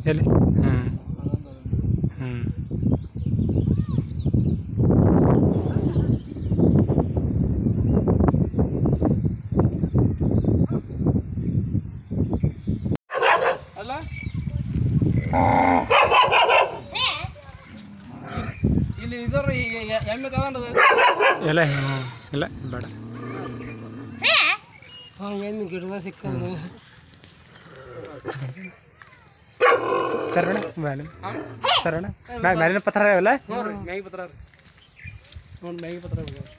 ಎಲ್ಲಿ ಹ್ಞೂ ಹ್ಞೂ ಅಲ್ಲ ಇಲ್ಲಿ ಇದರ ಎಮ್ಮೆ ತಗೊಂಡು ಎಲ್ಲ ಹ್ಞೂ ಇಲ್ಲ ಬೇಡ ಎಮ್ಮೆ ಗಿಡದ ಸಿಕ್ಕಂದು ಸರಣ ಮೇಲೆ ಸರಣ ಮ್ಯಾಲಿನ ಪತ್ರ ಅವೆಲ್ಲ ನೋಡ್ರಿ ಮ್ಯಾಗಿ ಪತ್ರ ರೀ ನೋಡಿ ಮ್ಯಾಗಿ ಪತ್ರ